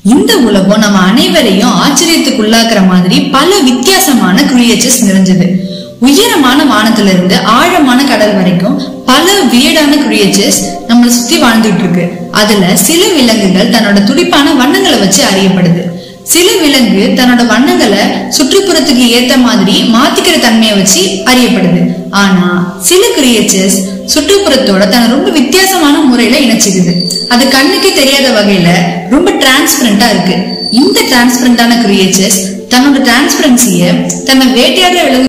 இந்த உலகம் நம்ம அனைவரையும் ஆச்சரியத்துக்குள்ளாக்குற மாதிரி பல வித்தியாசமான கிரியேச்சர்ஸ் நிறைஞ்சது உயரமான வானத்துல இருந்து ஆழமான கடல் வரைக்கும் பல வியடான கிரியேச்சர்ஸ் நம்மளை சுத்தி வாழ்ந்துட்டு இருக்கு அதுல சில விலங்குகள் தன்னோட துடிப்பான வண்ணங்களை வச்சு அறியப்படுது சில விலங்கு தன்னோட வண்ணங்களை சுற்றுப்புறத்துக்கு ஏத்த மாதிரி மாத்திக்கிற தன்மையை வச்சு அறியப்படுது ஆனா சில கிரியேச்சர்ஸ் சுற்றுப்புறத்தோட தன்னை ரொம்ப வித்தியாசமான முறையில இணைச்சிக்குது அது கண்ணுக்கே தெரியாத வகையில ரொம்ப டிரான்ஸ்பரண்டா இருக்கு இந்த டிரான்ஸ்பரண்டான கிரியேச்சர்ஸ் தன்னோட டிரான்ஸ்பரன்சிய தன்னை வேட்டையாடுற விலங்கு